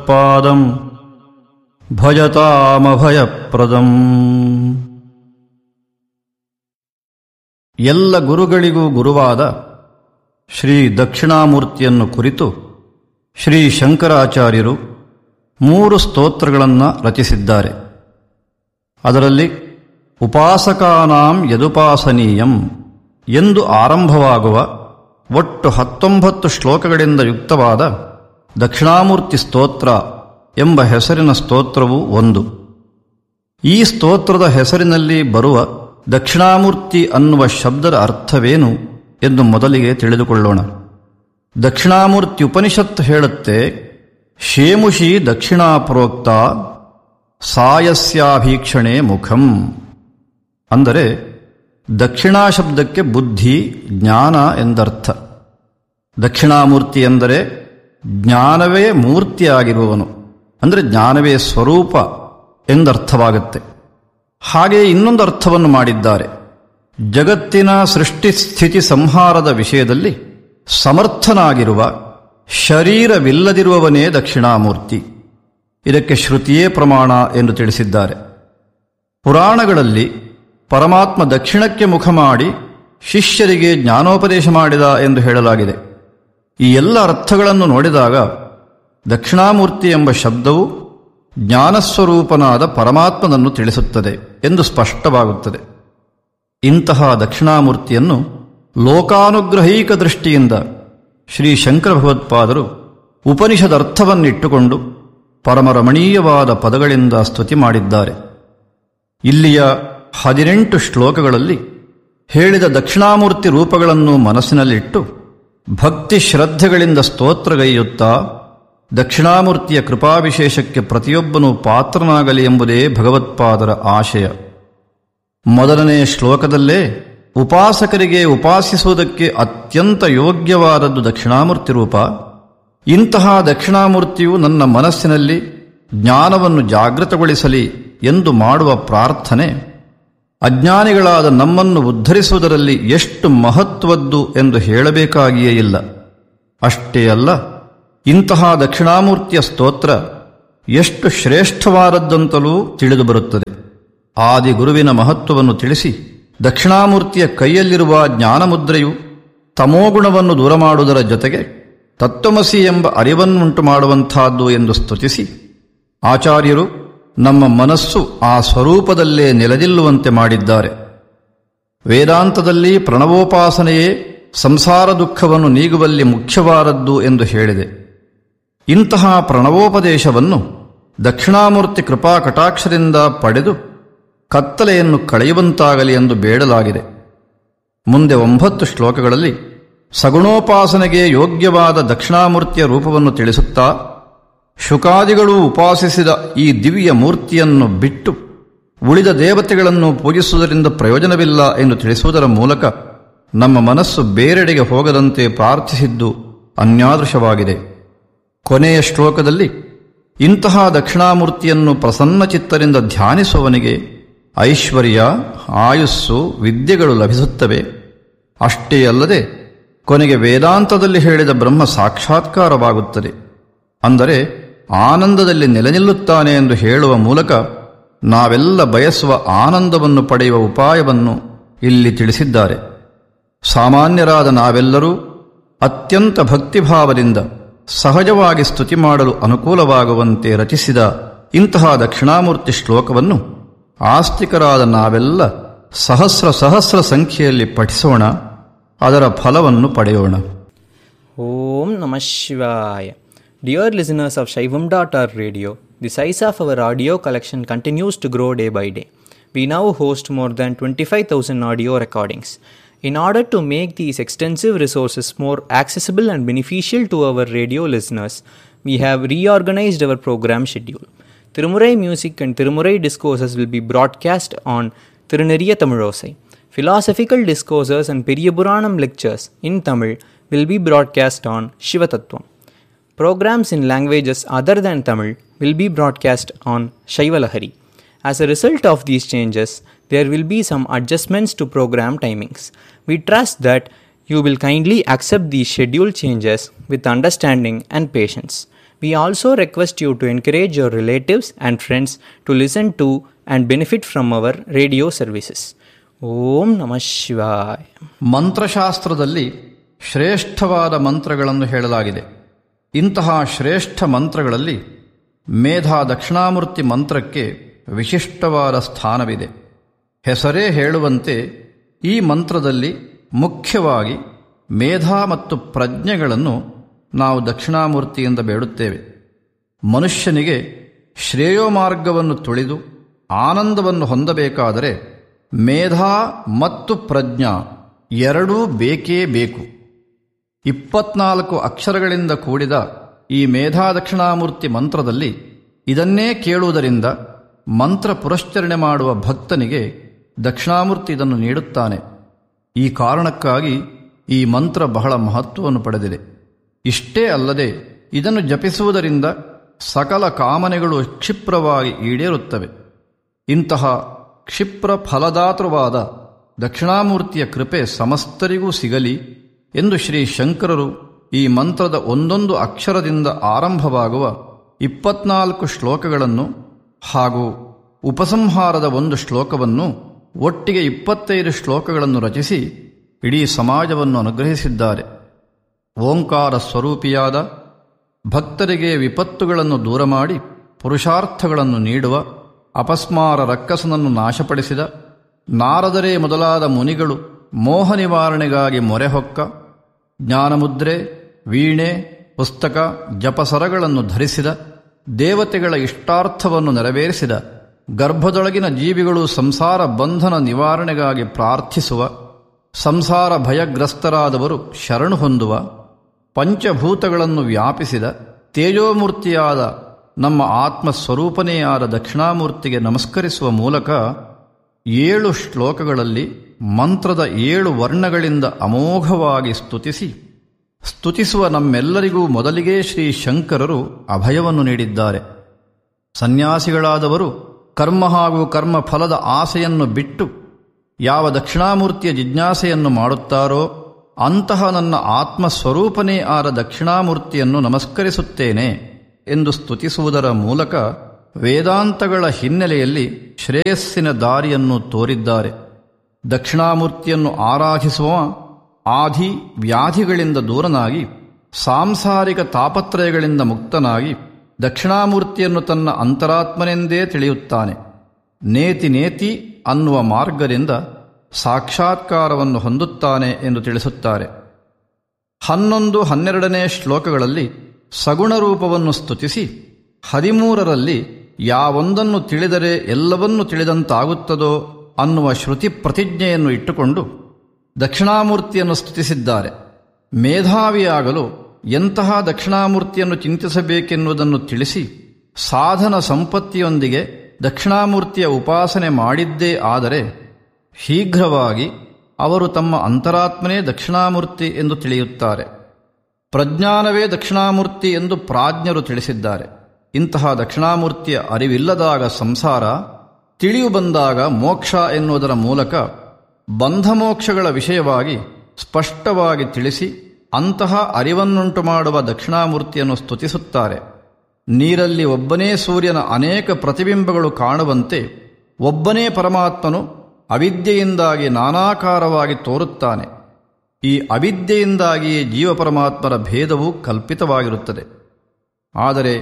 ಭಗವತ್ಪಾದಂ ಭಜತಾಮಭಯಪ್ರದಂ ಎಲ್ಲ ಗುರುಗಳಿಗೂ ಗುರುವಾದ ಶ್ರೀ ದಕ್ಷಿಣಾಮೂರ್ತಿಯನ್ನು ಕುರಿತು ಶ್ರೀ ಶಂಕರಾಚಾರ್ಯರು ಮೂರು ಸ್ತೋತ್ರಗಳನ್ನು ರಚಿಸಿದ್ದಾರೆ ಅದರಲ್ಲಿ ಉಪಾಸಕಾನಾಂ ಯದುಪಾಸನೀಯಂ ಎಂದು ಆರಂಭವಾಗುವ ಒಟ್ಟು ಹತ್ತೊಂಬತ್ತು ಶ್ಲೋಕಗಳಿಂದ ಯುಕ್ತವಾದ ದಕ್ಷಿಣಾಮೂರ್ತಿ ಸ್ತೋತ್ರ ಎಂಬ ಹೆಸರಿನ ಸ್ತೋತ್ರವು ಒಂದು ಈ ಸ್ತೋತ್ರದ ಹೆಸರಿನಲ್ಲಿ ಬರುವ ದಕ್ಷಿಣಾಮೂರ್ತಿ ಅನ್ನುವ ಶಬ್ದದ ಅರ್ಥವೇನು ಎಂದು ಮೊದಲಿಗೆ ತಿಳಿದುಕೊಳ್ಳೋಣ ದಕ್ಷಿಣಾಮೂರ್ತಿ ಉಪನಿಷತ್ತು ಹೇಳುತ್ತೆ ಶೇಮುಷಿ ದಕ್ಷಿಣಾಪರೋಕ್ತ ಸಾಯಸ್ಯಾಭೀಕ್ಷಣೆ ಮುಖಂ ಅಂದರೆ ದಕ್ಷಿಣಾ ಶಬ್ದಕ್ಕೆ ಬುದ್ಧಿ ಜ್ಞಾನ ಎಂದರ್ಥ ದಕ್ಷಿಣಾಮೂರ್ತಿ ಎಂದರೆ ಜ್ಞಾನವೇ ಮೂರ್ತಿಯಾಗಿರುವವನು ಅಂದರೆ ಜ್ಞಾನವೇ ಸ್ವರೂಪ ಎಂದರ್ಥವಾಗುತ್ತೆ ಹಾಗೆ ಇನ್ನೊಂದು ಅರ್ಥವನ್ನು ಮಾಡಿದ್ದಾರೆ ಜಗತ್ತಿನ ಸೃಷ್ಟಿ ಸ್ಥಿತಿ ಸಂಹಾರದ ವಿಷಯದಲ್ಲಿ ಸಮರ್ಥನಾಗಿರುವ ಶರೀರವಿಲ್ಲದಿರುವವನೇ ದಕ್ಷಿಣಾಮೂರ್ತಿ ಇದಕ್ಕೆ ಶ್ರುತಿಯೇ ಪ್ರಮಾಣ ಎಂದು ತಿಳಿಸಿದ್ದಾರೆ ಪುರಾಣಗಳಲ್ಲಿ ಪರಮಾತ್ಮ ದಕ್ಷಿಣಕ್ಕೆ ಮುಖ ಮಾಡಿ ಶಿಷ್ಯರಿಗೆ ಜ್ಞಾನೋಪದೇಶ ಮಾಡಿದ ಎಂದು ಹೇಳಲಾಗಿದೆ ಈ ಎಲ್ಲ ಅರ್ಥಗಳನ್ನು ನೋಡಿದಾಗ ದಕ್ಷಿಣಾಮೂರ್ತಿ ಎಂಬ ಶಬ್ದವು ಜ್ಞಾನಸ್ವರೂಪನಾದ ಪರಮಾತ್ಮನನ್ನು ತಿಳಿಸುತ್ತದೆ ಎಂದು ಸ್ಪಷ್ಟವಾಗುತ್ತದೆ ಇಂತಹ ದಕ್ಷಿಣಾಮೂರ್ತಿಯನ್ನು ಲೋಕಾನುಗ್ರಹೀಕ ದೃಷ್ಟಿಯಿಂದ ಶ್ರೀ ಶಂಕರ ಭಗವತ್ಪಾದರು ಉಪನಿಷದರ್ಥವನ್ನಿಟ್ಟುಕೊಂಡು ಪರಮರಮಣೀಯವಾದ ಪದಗಳಿಂದ ಸ್ತುತಿ ಮಾಡಿದ್ದಾರೆ ಇಲ್ಲಿಯ ಹದಿನೆಂಟು ಶ್ಲೋಕಗಳಲ್ಲಿ ಹೇಳಿದ ದಕ್ಷಿಣಾಮೂರ್ತಿ ರೂಪಗಳನ್ನು ಮನಸ್ಸಿನಲ್ಲಿಟ್ಟು ಭಕ್ತಿ ಶ್ರದ್ಧೆಗಳಿಂದ ಸ್ತೋತ್ರಗೈಯುತ್ತಾ ದಕ್ಷಿಣಾಮೂರ್ತಿಯ ಕೃಪಾವಿಶೇಷಕ್ಕೆ ಪ್ರತಿಯೊಬ್ಬನೂ ಪಾತ್ರನಾಗಲಿ ಎಂಬುದೇ ಭಗವತ್ಪಾದರ ಆಶಯ ಮೊದಲನೇ ಶ್ಲೋಕದಲ್ಲೇ ಉಪಾಸಕರಿಗೆ ಉಪಾಸಿಸುವುದಕ್ಕೆ ಅತ್ಯಂತ ಯೋಗ್ಯವಾದದ್ದು ದಕ್ಷಿಣಾಮೂರ್ತಿ ರೂಪ ಇಂತಹ ದಕ್ಷಿಣಾಮೂರ್ತಿಯು ನನ್ನ ಮನಸ್ಸಿನಲ್ಲಿ ಜ್ಞಾನವನ್ನು ಜಾಗೃತಗೊಳಿಸಲಿ ಎಂದು ಮಾಡುವ ಪ್ರಾರ್ಥನೆ ಅಜ್ಞಾನಿಗಳಾದ ನಮ್ಮನ್ನು ಉದ್ಧರಿಸುವುದರಲ್ಲಿ ಎಷ್ಟು ಮಹತ್ವದ್ದು ಎಂದು ಹೇಳಬೇಕಾಗಿಯೇ ಇಲ್ಲ ಅಷ್ಟೇ ಅಲ್ಲ ಇಂತಹ ದಕ್ಷಿಣಾಮೂರ್ತಿಯ ಸ್ತೋತ್ರ ಎಷ್ಟು ಶ್ರೇಷ್ಠವಾದದ್ದಂತಲೂ ತಿಳಿದುಬರುತ್ತದೆ ಆದಿ ಗುರುವಿನ ಮಹತ್ವವನ್ನು ತಿಳಿಸಿ ದಕ್ಷಿಣಾಮೂರ್ತಿಯ ಕೈಯಲ್ಲಿರುವ ಜ್ಞಾನಮುದ್ರೆಯು ತಮೋಗುಣವನ್ನು ದೂರ ಮಾಡುವುದರ ಜೊತೆಗೆ ತತ್ವಮಸಿ ಎಂಬ ಅರಿವನ್ನುಂಟು ಮಾಡುವಂತಹದ್ದು ಎಂದು ಸ್ತುತಿಸಿ ಆಚಾರ್ಯರು ನಮ್ಮ ಮನಸ್ಸು ಆ ಸ್ವರೂಪದಲ್ಲೇ ನೆಲೆದಿಲ್ಲುವಂತೆ ಮಾಡಿದ್ದಾರೆ ವೇದಾಂತದಲ್ಲಿ ಪ್ರಣವೋಪಾಸನೆಯೇ ಸಂಸಾರ ದುಃಖವನ್ನು ನೀಗುವಲ್ಲಿ ಮುಖ್ಯವಾದದ್ದು ಎಂದು ಹೇಳಿದೆ ಇಂತಹ ಪ್ರಣವೋಪದೇಶವನ್ನು ದಕ್ಷಿಣಾಮೂರ್ತಿ ಕೃಪಾ ಕಟಾಕ್ಷರಿಂದ ಪಡೆದು ಕತ್ತಲೆಯನ್ನು ಕಳೆಯುವಂತಾಗಲಿ ಎಂದು ಬೇಡಲಾಗಿದೆ ಮುಂದೆ ಒಂಬತ್ತು ಶ್ಲೋಕಗಳಲ್ಲಿ ಸಗುಣೋಪಾಸನೆಗೆ ಯೋಗ್ಯವಾದ ದಕ್ಷಿಣಾಮೂರ್ತಿಯ ರೂಪವನ್ನು ತಿಳಿಸುತ್ತಾ ಶುಕಾದಿಗಳು ಉಪಾಸಿಸಿದ ಈ ದಿವ್ಯ ಮೂರ್ತಿಯನ್ನು ಬಿಟ್ಟು ಉಳಿದ ದೇವತೆಗಳನ್ನು ಪೂಜಿಸುವುದರಿಂದ ಪ್ರಯೋಜನವಿಲ್ಲ ಎಂದು ತಿಳಿಸುವುದರ ಮೂಲಕ ನಮ್ಮ ಮನಸ್ಸು ಬೇರೆಡೆಗೆ ಹೋಗದಂತೆ ಪ್ರಾರ್ಥಿಸಿದ್ದು ಅನ್ಯಾದೃಶವಾಗಿದೆ ಕೊನೆಯ ಶ್ಲೋಕದಲ್ಲಿ ಇಂತಹ ದಕ್ಷಿಣಾಮೂರ್ತಿಯನ್ನು ಪ್ರಸನ್ನಚಿತ್ತರಿಂದ ಧ್ಯಾನಿಸುವವನಿಗೆ ಐಶ್ವರ್ಯ ಆಯುಸ್ಸು ವಿದ್ಯೆಗಳು ಲಭಿಸುತ್ತವೆ ಅಷ್ಟೇ ಅಲ್ಲದೆ ಕೊನೆಗೆ ವೇದಾಂತದಲ್ಲಿ ಹೇಳಿದ ಬ್ರಹ್ಮ ಸಾಕ್ಷಾತ್ಕಾರವಾಗುತ್ತದೆ ಅಂದರೆ ಆನಂದದಲ್ಲಿ ನೆಲೆನಿಲ್ಲುತ್ತಾನೆ ಎಂದು ಹೇಳುವ ಮೂಲಕ ನಾವೆಲ್ಲ ಬಯಸುವ ಆನಂದವನ್ನು ಪಡೆಯುವ ಉಪಾಯವನ್ನು ಇಲ್ಲಿ ತಿಳಿಸಿದ್ದಾರೆ ಸಾಮಾನ್ಯರಾದ ನಾವೆಲ್ಲರೂ ಅತ್ಯಂತ ಭಕ್ತಿಭಾವದಿಂದ ಸಹಜವಾಗಿ ಸ್ತುತಿ ಮಾಡಲು ಅನುಕೂಲವಾಗುವಂತೆ ರಚಿಸಿದ ಇಂತಹ ದಕ್ಷಿಣಾಮೂರ್ತಿ ಶ್ಲೋಕವನ್ನು ಆಸ್ತಿಕರಾದ ನಾವೆಲ್ಲ ಸಹಸ್ರ ಸಹಸ್ರ ಸಂಖ್ಯೆಯಲ್ಲಿ ಪಠಿಸೋಣ ಅದರ ಫಲವನ್ನು ಪಡೆಯೋಣ Om Namah Shivaya. Dear listeners of Shaivam.org radio, the size of our audio collection continues to grow day by day. We now host more than 25,000 audio recordings. In order to make these extensive resources more accessible and beneficial to our radio listeners, we have reorganized our program schedule. Tirumurai music and Tirumurai discourses will be broadcast on Tiruneriya Tamilosai. Philosophical discourses and Periyapuranam lectures in Tamil will be broadcast on Shivatattvam. Programs in languages other than Tamil will be broadcast on Shaivalahari. As a result of these changes, there will be some adjustments to program timings. We trust that you will kindly accept these schedule changes with understanding and patience. We also request you to encourage your relatives and friends to listen to and benefit from our radio services. Om Namah Shivaya. ಮಂತ್ರಶಾಸ್ತ್ರದಲ್ಲಿ ಶ್ರೇಷ್ಠವಾದ ಮಂತ್ರಗಳನ್ನು ಹೇಳಲಾಗಿದೆ ಇಂತಹ ಶ್ರೇಷ್ಠ ಮಂತ್ರಗಳಲ್ಲಿ ಮೇಧಾ ದಕ್ಷಿಣಾಮೂರ್ತಿ ಮಂತ್ರಕ್ಕೆ ವಿಶಿಷ್ಟವಾದ ಸ್ಥಾನವಿದೆ ಹೆಸರೇ ಹೇಳುವಂತೆ ಈ ಮಂತ್ರದಲ್ಲಿ ಮುಖ್ಯವಾಗಿ ಮೇಧಾ ಮತ್ತು ಪ್ರಜ್ಞೆಗಳನ್ನು ನಾವು ದಕ್ಷಿಣಾಮೂರ್ತಿಯಿಂದ ಬೇಡುತ್ತೇವೆ ಮನುಷ್ಯನಿಗೆ ಶ್ರೇಯೋಮಾರ್ಗವನ್ನು ತುಳಿದು ಆನಂದವನ್ನು ಹೊಂದಬೇಕಾದರೆ ಮೇಧಾ ಮತ್ತು ಪ್ರಜ್ಞಾ ಎರಡೂ ಬೇಕೇ ಬೇಕು ಇಪ್ಪತ್ನಾಲ್ಕು ಅಕ್ಷರಗಳಿಂದ ಕೂಡಿದ ಈ ಮೇಧಾ ದಕ್ಷಿಣಾಮೂರ್ತಿ ಮಂತ್ರದಲ್ಲಿ ಇದನ್ನೇ ಕೇಳುವುದರಿಂದ ಮಂತ್ರ ಪುರಶ್ಚರಣೆ ಮಾಡುವ ಭಕ್ತನಿಗೆ ದಕ್ಷಿಣಾಮೂರ್ತಿ ಇದನ್ನು ನೀಡುತ್ತಾನೆ ಈ ಕಾರಣಕ್ಕಾಗಿ ಈ ಮಂತ್ರ ಬಹಳ ಮಹತ್ವವನ್ನು ಪಡೆದಿದೆ ಇಷ್ಟೇ ಅಲ್ಲದೆ ಇದನ್ನು ಜಪಿಸುವುದರಿಂದ ಸಕಲ ಕಾಮನೆಗಳು ಕ್ಷಿಪ್ರವಾಗಿ ಈಡೇರುತ್ತವೆ ಇಂತಹ ಕ್ಷಿಪ್ರ ಫಲದಾತೃವಾದ ದಕ್ಷಿಣಾಮೂರ್ತಿಯ ಕೃಪೆ ಸಮಸ್ತರಿಗೂ ಸಿಗಲಿ ಎಂದು ಶ್ರೀ ಶಂಕರರು ಈ ಮಂತ್ರದ ಒಂದೊಂದು ಅಕ್ಷರದಿಂದ ಆರಂಭವಾಗುವ ಇಪ್ಪತ್ನಾಲ್ಕು ಶ್ಲೋಕಗಳನ್ನು ಹಾಗೂ ಉಪಸಂಹಾರದ ಒಂದು ಶ್ಲೋಕವನ್ನು ಒಟ್ಟಿಗೆ ಇಪ್ಪತ್ತೈದು ಶ್ಲೋಕಗಳನ್ನು ರಚಿಸಿ ಇಡೀ ಸಮಾಜವನ್ನು ಅನುಗ್ರಹಿಸಿದ್ದಾರೆ ಓಂಕಾರ ಸ್ವರೂಪಿಯಾದ ಭಕ್ತರಿಗೆ ವಿಪತ್ತುಗಳನ್ನು ದೂರ ಮಾಡಿ ಪುರುಷಾರ್ಥಗಳನ್ನು ನೀಡುವ ಅಪಸ್ಮಾರ ರಕ್ಕಸನನ್ನು ನಾಶಪಡಿಸಿದ ನಾರದರೇ ಮೊದಲಾದ ಮುನಿಗಳು ಮೋಹ ನಿವಾರಣೆಗಾಗಿ ಮೊರೆಹೊಕ್ಕ ಜ್ಞಾನಮುದ್ರೆ ವೀಣೆ ಪುಸ್ತಕ ಜಪಸರಗಳನ್ನು ಧರಿಸಿದ ದೇವತೆಗಳ ಇಷ್ಟಾರ್ಥವನ್ನು ನೆರವೇರಿಸಿದ ಗರ್ಭದೊಳಗಿನ ಜೀವಿಗಳು ಸಂಸಾರ ಬಂಧನ ನಿವಾರಣೆಗಾಗಿ ಪ್ರಾರ್ಥಿಸುವ ಸಂಸಾರ ಭಯಗ್ರಸ್ತರಾದವರು ಶರಣು ಹೊಂದುವ ಪಂಚಭೂತಗಳನ್ನು ವ್ಯಾಪಿಸಿದ ತೇಜೋಮೂರ್ತಿಯಾದ ನಮ್ಮ ಆತ್ಮಸ್ವರೂಪನೇ ಆದ ದಕ್ಷಿಣಾಮೂರ್ತಿಗೆ ನಮಸ್ಕರಿಸುವ ಮೂಲಕ ಏಳು ಶ್ಲೋಕಗಳಲ್ಲಿ ಮಂತ್ರದ ಏಳು ವರ್ಣಗಳಿಂದ ಅಮೋಘವಾಗಿ ಸ್ತುತಿಸಿ ಸ್ತುತಿಸುವ ನಮ್ಮೆಲ್ಲರಿಗೂ ಮೊದಲಿಗೆ ಶ್ರೀ ಶಂಕರರು ಅಭಯವನ್ನು ನೀಡಿದ್ದಾರೆ ಸನ್ಯಾಸಿಗಳಾದವರು ಕರ್ಮ ಹಾಗೂ ಕರ್ಮ ಫಲದ ಆಸೆಯನ್ನು ಬಿಟ್ಟು ಯಾವ ದಕ್ಷಿಣಾಮೂರ್ತಿಯ ಜಿಜ್ಞಾಸೆಯನ್ನು ಮಾಡುತ್ತಾರೋ ಅಂತಹ ನನ್ನ ಆತ್ಮಸ್ವರೂಪನೇ ಆದ ದಕ್ಷಿಣಾಮೂರ್ತಿಯನ್ನು ನಮಸ್ಕರಿಸುತ್ತೇನೆ ಎಂದು ಸ್ತುತಿಸುವುದರ ಮೂಲಕ ವೇದಾಂತಗಳ ಹಿನ್ನೆಲೆಯಲ್ಲಿ ಶ್ರೇಯಸ್ಸಿನ ದಾರಿಯನ್ನು ತೋರಿದ್ದಾರೆ ದಕ್ಷಿಣಾಮೂರ್ತಿಯನ್ನು ಆರಾಧಿಸುವ ಆಧಿ ವ್ಯಾಧಿಗಳಿಂದ ದೂರನಾಗಿ ಸಾಂಸಾರಿಕ ತಾಪತ್ರಯಗಳಿಂದ ಮುಕ್ತನಾಗಿ ದಕ್ಷಿಣಾಮೂರ್ತಿಯನ್ನು ತನ್ನ ಅಂತರಾತ್ಮನೆಂದೇ ತಿಳಿಯುತ್ತಾನೆ ನೇತಿ ನೇತಿ ಅನ್ನುವ ಮಾರ್ಗದಿಂದ ಸಾಕ್ಷಾತ್ಕಾರವನ್ನು ಹೊಂದುತ್ತಾನೆ ಎಂದು ತಿಳಿಸುತ್ತಾರೆ ಹನ್ನೊಂದು ಹನ್ನೆರಡನೇ ಶ್ಲೋಕಗಳಲ್ಲಿ ಸಗುಣ ರೂಪವನ್ನು ಸ್ತುತಿಸಿ ಹದಿಮೂರರಲ್ಲಿ ಯಾವೊಂದನ್ನು ತಿಳಿದರೆ ಎಲ್ಲವನ್ನೂ ತಿಳಿದಂತಾಗುತ್ತದೋ ಅನ್ನುವ ಶ್ರುತಿ ಪ್ರತಿಜ್ಞೆಯನ್ನು ಇಟ್ಟುಕೊಂಡು ದಕ್ಷಿಣಾಮೂರ್ತಿಯನ್ನು ಸ್ತುತಿಸಿದ್ದಾರೆ ಮೇಧಾವಿಯಾಗಲು ಎಂತಹ ದಕ್ಷಿಣಾಮೂರ್ತಿಯನ್ನು ಚಿಂತಿಸಬೇಕೆನ್ನುವುದನ್ನು ತಿಳಿಸಿ ಸಾಧನ ಸಂಪತ್ತಿಯೊಂದಿಗೆ ದಕ್ಷಿಣಾಮೂರ್ತಿಯ ಉಪಾಸನೆ ಮಾಡಿದ್ದೇ ಆದರೆ ಶೀಘ್ರವಾಗಿ ಅವರು ತಮ್ಮ ಅಂತರಾತ್ಮನೇ ದಕ್ಷಿಣಾಮೂರ್ತಿ ಎಂದು ತಿಳಿಯುತ್ತಾರೆ ಪ್ರಜ್ಞಾನವೇ ದಕ್ಷಿಣಾಮೂರ್ತಿ ಎಂದು ಪ್ರಾಜ್ಞರು ತಿಳಿಸಿದ್ದಾರೆ ಇಂತಹ ದಕ್ಷಿಣಾಮೂರ್ತಿಯ ಅರಿವಿಲ್ಲದಾಗ ಸಂಸಾರ ತಿಳಿಯು ಬಂದಾಗ ಮೋಕ್ಷ ಎನ್ನುವುದರ ಮೂಲಕ ಬಂಧಮೋಕ್ಷಗಳ ವಿಷಯವಾಗಿ ಸ್ಪಷ್ಟವಾಗಿ ತಿಳಿಸಿ ಅಂತಹ ಅರಿವನ್ನುಂಟು ಮಾಡುವ ದಕ್ಷಿಣಾಮೂರ್ತಿಯನ್ನು ಸ್ತುತಿಸುತ್ತಾರೆ ನೀರಲ್ಲಿ ಒಬ್ಬನೇ ಸೂರ್ಯನ ಅನೇಕ ಪ್ರತಿಬಿಂಬಗಳು ಕಾಣುವಂತೆ ಒಬ್ಬನೇ ಪರಮಾತ್ಮನು ಅವಿದ್ಯೆಯಿಂದಾಗಿ ನಾನಾಕಾರವಾಗಿ ತೋರುತ್ತಾನೆ ಈ ಅವಿದ್ಯೆಯಿಂದಾಗಿಯೇ ಜೀವಪರಮಾತ್ಮರ ಭೇದವು ಕಲ್ಪಿತವಾಗಿರುತ್ತದೆ ಆದರೆ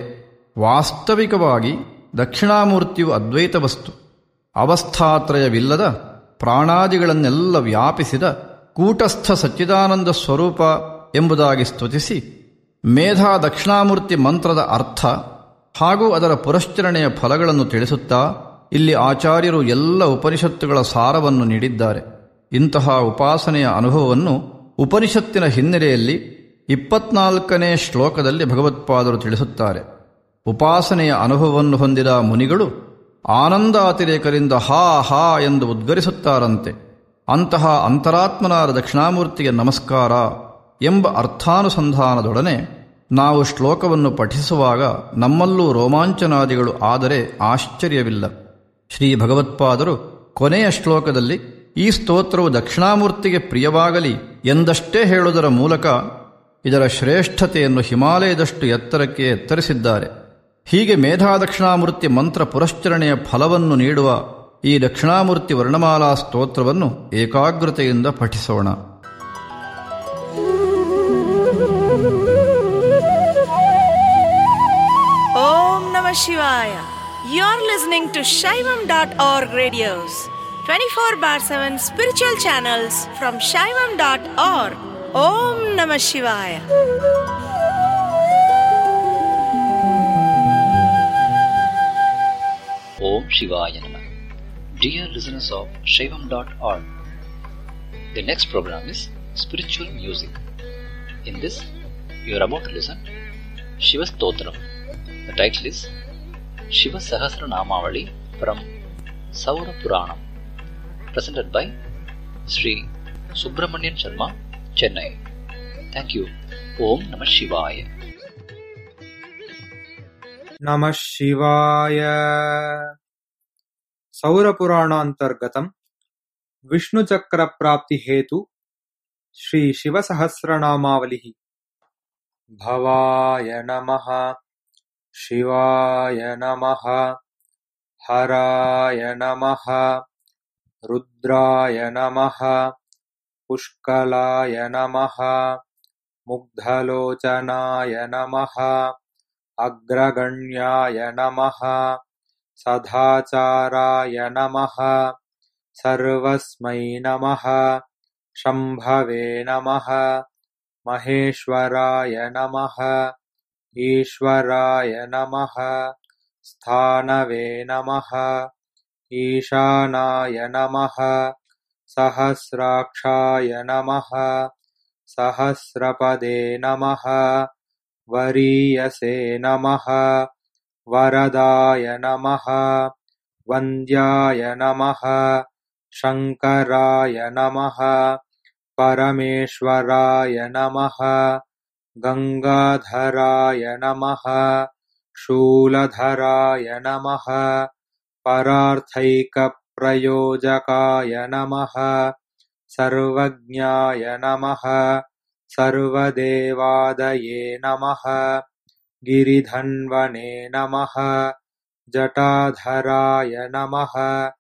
ವಾಸ್ತವಿಕವಾಗಿ ದಕ್ಷಿಣಾಮೂರ್ತಿಯು ಅದ್ವೈತ ವಸ್ತು ಅವಸ್ಥಾತ್ರಯವಿಲ್ಲದ ಪ್ರಾಣಾದಿಗಳನ್ನೆಲ್ಲ ವ್ಯಾಪಿಸಿದ ಕೂಟಸ್ಥ ಸಚ್ಚಿದಾನಂದ ಸ್ವರೂಪ ಎಂಬುದಾಗಿ ಸ್ತುತಿಸಿ ಮೇಧಾ ದಕ್ಷಿಣಾಮೂರ್ತಿ ಮಂತ್ರದ ಅರ್ಥ ಹಾಗೂ ಅದರ ಪುರಶ್ಚರಣೆಯ ಫಲಗಳನ್ನು ತಿಳಿಸುತ್ತಾ ಇಲ್ಲಿ ಆಚಾರ್ಯರು ಎಲ್ಲ ಉಪನಿಷತ್ತುಗಳ ಸಾರವನ್ನು ನೀಡಿದ್ದಾರೆ ಇಂತಹ ಉಪಾಸನೆಯ ಅನುಭವವನ್ನು ಉಪನಿಷತ್ತಿನ ಹಿನ್ನೆಲೆಯಲ್ಲಿ ಇಪ್ಪತ್ನಾಲ್ಕನೇ ಶ್ಲೋಕದಲ್ಲಿ ಭಗವತ್ಪಾದರು ತಿಳಿಸುತ್ತಾರೆ ಉಪಾಸನೆಯ ಅನುಭವವನ್ನು ಹೊಂದಿದ ಮುನಿಗಳು ಆನಂದಾತಿರೇಕರಿಂದ ಹಾ ಹಾ ಎಂದು ಉದ್ಗರಿಸುತ್ತಾರಂತೆ ಅಂತಹ ಅಂತರಾತ್ಮನಾದ ದಕ್ಷಿಣಾಮೂರ್ತಿಗೆ ನಮಸ್ಕಾರ ಎಂಬ ಅರ್ಥಾನುಸಂಧಾನದೊಡನೆ ನಾವು ಶ್ಲೋಕವನ್ನು ಪಠಿಸುವಾಗ ನಮ್ಮಲ್ಲೂ ರೋಮಾಂಚನಾದಿಗಳು ಆದರೆ ಆಶ್ಚರ್ಯವಿಲ್ಲ ಶ್ರೀ ಭಗವತ್ಪಾದರು ಕೊನೆಯ ಶ್ಲೋಕದಲ್ಲಿ ಈ ಸ್ತೋತ್ರವು ದಕ್ಷಿಣಾಮೂರ್ತಿಗೆ ಪ್ರಿಯವಾಗಲಿ ಎಂದಷ್ಟೇ ಹೇಳುವುದರ ಮೂಲಕ ಇದರ ಶ್ರೇಷ್ಠತೆಯನ್ನು ಹಿಮಾಲಯದಷ್ಟು ಎತ್ತರಕ್ಕೆ ಎತ್ತರಿಸಿದ್ದಾರೆ ಹೀಗೆ ಮೇಧಾದಕ್ಷಿಣಾಮೂರ್ತಿ ಮಂತ್ರ ಪುರಶ್ಚರಣೆಯ ಫಲವನ್ನು ನೀಡುವ ಈ ದಕ್ಷಿಣಾಮೂರ್ತಿ ವರ್ಣಮಾಲಾ ಸ್ತೋತ್ರವನ್ನು ಏಕಾಗ್ರತೆಯಿಂದ ಪಠಿಸೋಣ Om Namah Shivaya. You're listening to Shaivam.org radios, 24 bar 7 spiritual channels from Shaivam.org. Om Namah Shivaya. Om Shivaya Namah. Dear listeners of Shaivam.org, the next program is Spiritual Music. In this, you are about to listen Shiva Stotram. The title is Shiva Sahasra Namavali from Saura Puranam, presented by Sri Subramanian Sharma, Chennai. Thank you. Om Namah Shivaya. नमः शिवाय सौरपुराणान्तर्गतम् विष्णुचक्रप्राप्तिहेतु श्रीशिवसहस्रनामावलिः भवाय नमः शिवाय नमः हराय नमः रुद्राय नमः पुष्कलाय नमः मुग्धलोचनाय नमः अग्रगण्याय नमः सदाचाराय नमः सर्वस्मै नमः शम्भवे नमः महेश्वराय नमः ईश्वराय नमः स्थानवे नमः ईशानाय नमः सहस्राक्षाय नमः सहस्रपदे नमः वरीयसे नमः वरदाय नमः वन्द्याय नमः शङ्कराय नमः परमेश्वराय नमः गङ्गाधराय नमः शूलधराय नमः परार्थैकप्रयोजकाय नमः सर्वज्ञाय नमः सर्वदेवादये नमः गिरिधन्वने नमः जटाधराय नमः